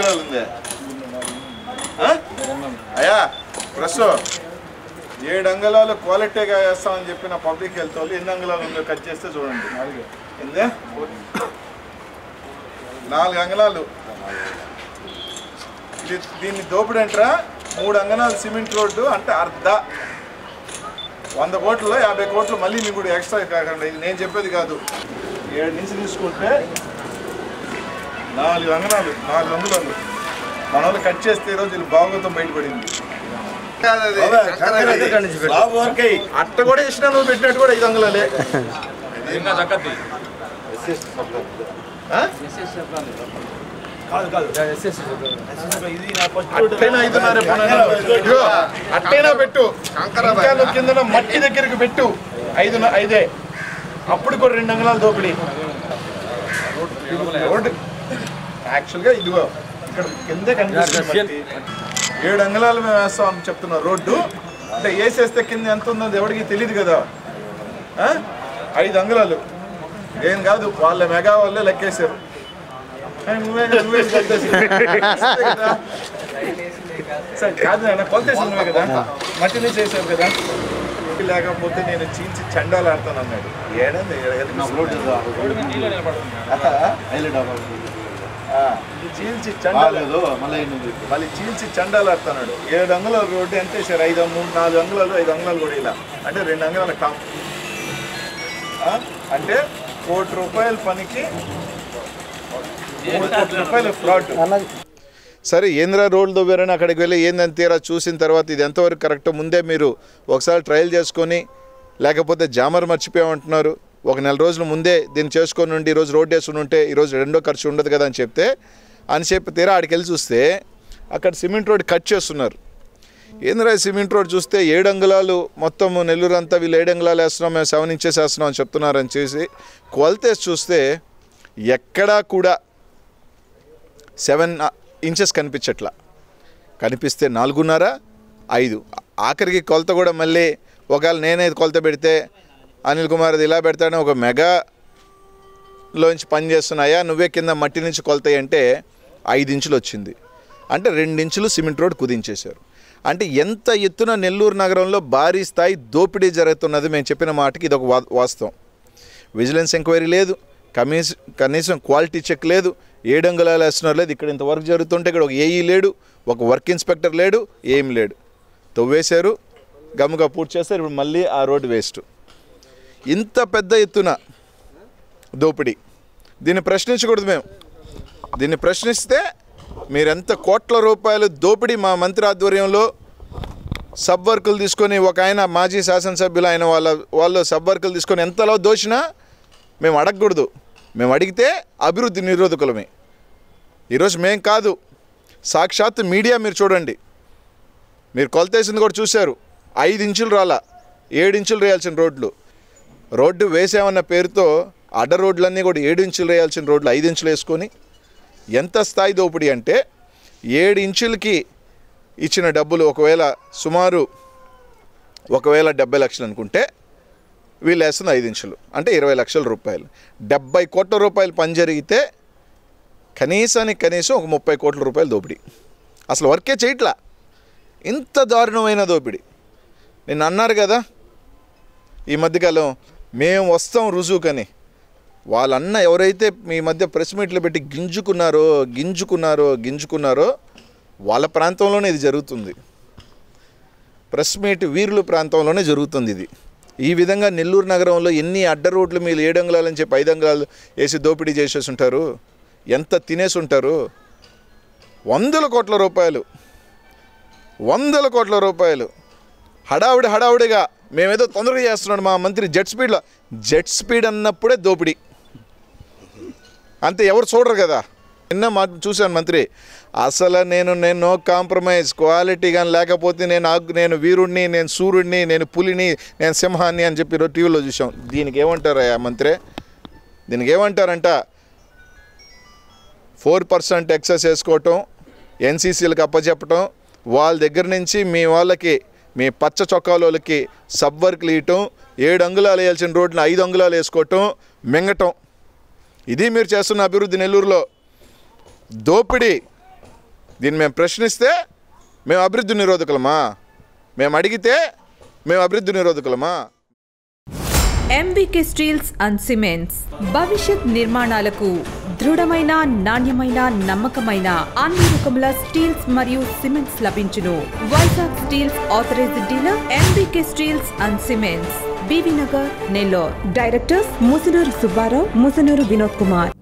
అంగుళాలు ఉంది ఆ? అయ్యా ప్రెస్ ఏడు అంగుళాలు క్వాలిటీగా వేస్తామని చెప్పిన పబ్లిక్ హెల్త్ వాళ్ళు ఎన్ని అంగుళాలు ఉందో కట్ చేస్తే చూడండి ఎందే నాలుగు అంగళాలు ఇది దీన్ని దోపిడి అంటారా మూడు అంగళాలు సిమెంట్ రోడ్డు అంటే అర్ధ వంద కోట్లలో యాభై కోట్లు మళ్ళీ మీకు కూడా ఎక్స్ట్రా కాకుండా ఇది నేను చెప్పేది కాదు ఏడు నుంచి తీసుకుంటే నాలుగు అంగళాలు నాలుగు అంగుళాలు మన వాళ్ళు కట్ చేస్తే ఈరోజు వీళ్ళు భాగవతం బయటపడింది లాభం వరకే. అట్ట కూడా ఇచ్చిన నువ్వు పెట్టినట్టు కూడా ఐదు అంగుళాలే ఆ? అట్టైనా ఐదున్నర ఇదిగో, అట్టైనా పెట్టు ఇంకా నువ్వు కింద మట్టి దగ్గరికి పెట్టు ఐదు ఐదే అప్పుడు కూడా రెండు అంగుళాలు దోపిడి రోడ్డు యాక్చువల్గా ఇదిగో ఇక్కడ కింద కనిపిస్తుంది మట్టి. ఏడు అంగుళాలు మేము వేస్తాం అని చెప్తున్నా రోడ్డు అంటే వేసేస్తే కింద ఎంత ఉందో అది ఎవరికి తెలియదు కదా ఆ? ఐదు అంగుళాలు ఏం కాదు వాళ్ళ మెగా వాళ్ళే లెక్కేశారు ఏ, నువ్వే నువ్వే కొలితేసి. కదా. సరే కాదు నాన్న కొలితేసి నువ్వే కదా మట్టి నుంచి వేసావు కదా లేకపోతే నేను చీల్చి చండాలు ఆడతాను అన్నాడు ఏడంది చీల్చి చండాలు మళ్ళీ చీల్చి చండాలు ఆడుతున్నాడు ఏడు అంగుళాల రోడ్డు ఎంత సార్ ఐదు మూడు నాలుగు అంగుళాలు ఐదు అంగుళాలు కూడా ఇలా అంటే రెండు అంగుళాల టాప్ ఆ? అంటే కోటి రూపాయల పనికి మూడు కోట్ల రూపాయల ఫ్రాడ్ సరే ఏంద్రా రోడ్లు దొబ్బారని అక్కడికి వెళ్ళి ఏందని తీరా చూసిన తర్వాత ఇది ఎంతవరకు కరెక్ట్ ముందే మీరు ఒకసారి ట్రయల్ చేసుకొని లేకపోతే జామర్ మర్చిపోయామంటున్నారు ఒక నెల రోజుల ముందే దీన్ని చేసుకొని ఉండి ఈరోజు రోడ్ వేసుకుని ఉంటే ఈరోజు రెండో ఖర్చు ఉండదు కదా అని చెప్తే అని చెప్పి తీరా ఆడికి వెళ్ళి చూస్తే అక్కడ సిమెంట్ రోడ్ కట్ చేస్తున్నారు ఏంద్రా ఈ సిమెంట్ రోడ్ చూస్తే ఏడు అంగుళాలు మొత్తం నెల్లూరు అంతా వీళ్ళు ఏడు అంగుళాలు వేస్తున్నాం మేము సెవెన్ ఇంచెస్ వేస్తున్నాం అని చెప్తున్నారని చేసి కొలతేసి చూస్తే ఎక్కడా కూడా సెవెన్ ఇంచెస్ కనిపించట్లా కనిపిస్తే నాలుగున్నర ఐదు ఆఖరికి కొలత కూడా మళ్ళీ ఒకవేళ నేనే కొలత పెడితే అనిల్ కుమార్ అది ఇలా పెడతాడని ఒక మెగా లోంచి పని చేస్తున్నాయా నువ్వే కింద మట్టి నుంచి కొలత అంటే ఐదు ఇంచులు వచ్చింది అంటే రెండించులు సిమెంట్ రోడ్ కుదించేశారు అంటే ఎంత ఎత్తున నెల్లూరు నగరంలో భారీ స్థాయి దోపిడీ జరుగుతున్నది మేము చెప్పిన మాటకి ఇది ఒక వా- వాస్తవం విజిలెన్స్ ఎంక్వైరీ లేదు కమీస్ కనీసం క్వాలిటీ చెక్ లేదు ఏడంగుళాలు వేస్తున్నారు లేదు ఇక్కడ ఇంత వర్క్ జరుగుతుంటే ఇక్కడ ఒక ఏఈ లేడు ఒక వర్క్ ఇన్స్పెక్టర్ లేడు ఏం లేడు తవ్వేశారు గమ్ముగా పూర్తి చేస్తారు ఇప్పుడు మళ్ళీ ఆ రోడ్డు వేస్ట్ ఇంత పెద్ద ఎత్తున దోపిడీ దీన్ని ప్రశ్నించకూడదు మేము దీన్ని ప్రశ్నిస్తే మీరెంత కోట్ల రూపాయలు దోపిడీ మా మంత్రి ఆధ్వర్యంలో సబ్ వర్కులు తీసుకొని ఒక ఆయన మాజీ శాసనసభ్యులు ఆయన వాళ్ళ వాళ్ళు సబ్ వర్కులు తీసుకొని ఎంతలో దోచినా మేము అడగకూడదు మేము అడిగితే అభివృద్ధి నిరోధకులమే ఈరోజు మేం కాదు సాక్షాత్ మీడియా మీరు చూడండి మీరు కొలతేసింది కూడా చూశారు ఐదు ఇంచులు రాలా ఏడు ఇంచులు వేయాల్సిన రోడ్లు రోడ్డు వేసామన్న పేరుతో అడ్డ రోడ్లన్నీ కూడా ఏడు ఇంచులు వేయాల్సిన రోడ్లు ఐదు ఇంచులు వేసుకొని ఎంత స్థాయి దోపిడీ అంటే ఏడు ఇంచులకి ఇచ్చిన డబ్బులు ఒకవేళ సుమారు ఒకవేళ డెబ్బై లక్షలు అనుకుంటే వీళ్ళు వేస్తుంది ఐదు ఇంచులు అంటే ఇరవై లక్షల రూపాయలు డెబ్బై కోట్ల రూపాయలు పని జరిగితే కనీసానికి కనీసం ఒక ముప్పై కోట్ల రూపాయలు దోపిడీ అసలు వర్కే చేయట్లా ఇంత దారుణమైన దోపిడీ నిన్న అన్నారు కదా ఈ మధ్యకాలం మేము వస్తాం రుజువుకని వాళ్ళన్న ఎవరైతే మీ మధ్య ప్రెస్ మీట్లు పెట్టి గింజుకున్నారో గింజుకున్నారో గింజుకున్నారో వాళ్ళ ప్రాంతంలోనే ఇది జరుగుతుంది ప్రెస్ మీట్ వీరుల ప్రాంతంలోనే జరుగుతుంది ఇది ఈ విధంగా నెల్లూరు నగరంలో ఎన్ని అడ్డ రోడ్లు మీరు ఏడు అంగుళాలని చెప్పి ఐదు అంగుళాలు వేసి దోపిడీ చేసేసి ఉంటారు ఎంత తినేసి ఉంటారు వందల కోట్ల రూపాయలు వందల కోట్ల రూపాయలు హడావుడి హడావుడిగా మేమేదో తొందరగా చేస్తున్నాడు మా మంత్రి జెట్ స్పీడ్లో జెట్ స్పీడ్ అన్నప్పుడే దోపిడీ అంతే ఎవరు చూడరు కదా నిన్న మా చూశాను మంత్రి అసలు నేను నేను నో కాంప్రమైజ్ క్వాలిటీ కానీ లేకపోతే నేను ఆగ్- నేను వీరుణ్ణి నేను సూర్యుడిని నేను పులిని నేను సింహాన్ని అని చెప్పి ఈరోజు టీవీలో చూసాం దీనికి ఏమంటారు ఆ మంత్రి దీనికి ఏమంటారంట ఫోర్ పర్సెంట్ ఎక్సెస్ వేసుకోవటం ఎన్సీసీలకు అప్పచెప్పటం వాళ్ళ దగ్గర నుంచి మీ వాళ్ళకి మీ పచ్చ చొక్కాలోళ్ళకి సబ్ వర్క్లు ఇవ్వటం ఏడు అంగుళాలు వేయాల్సిన రోడ్లు ఐదు అంగుళాలు వేసుకోవటం మింగటం ఇది మీరు చేస్తున్న అభివృద్ధి నెల్లూరులో దోపిడీ దీన్ని మేము ప్రశ్నిస్తే మేము అభివృద్ధి నిరోధకులమా మేము అడిగితే మేము అభివృద్ధి నిరోధకులమా ఎంబీకే స్టీల్స్ అండ్ సిమెంట్స్ భవిష్యత్ నిర్మాణాలకు దృఢమైన నాణ్యమైన నమ్మకమైన అన్ని రకముల స్టీల్స్ మరియు సిమెంట్స్ లభించును Vizag steels authorised dealer MBK steels and cements BV Nagar Nellore directors Musunuru Subba Rao Musunuru Vinod Kumar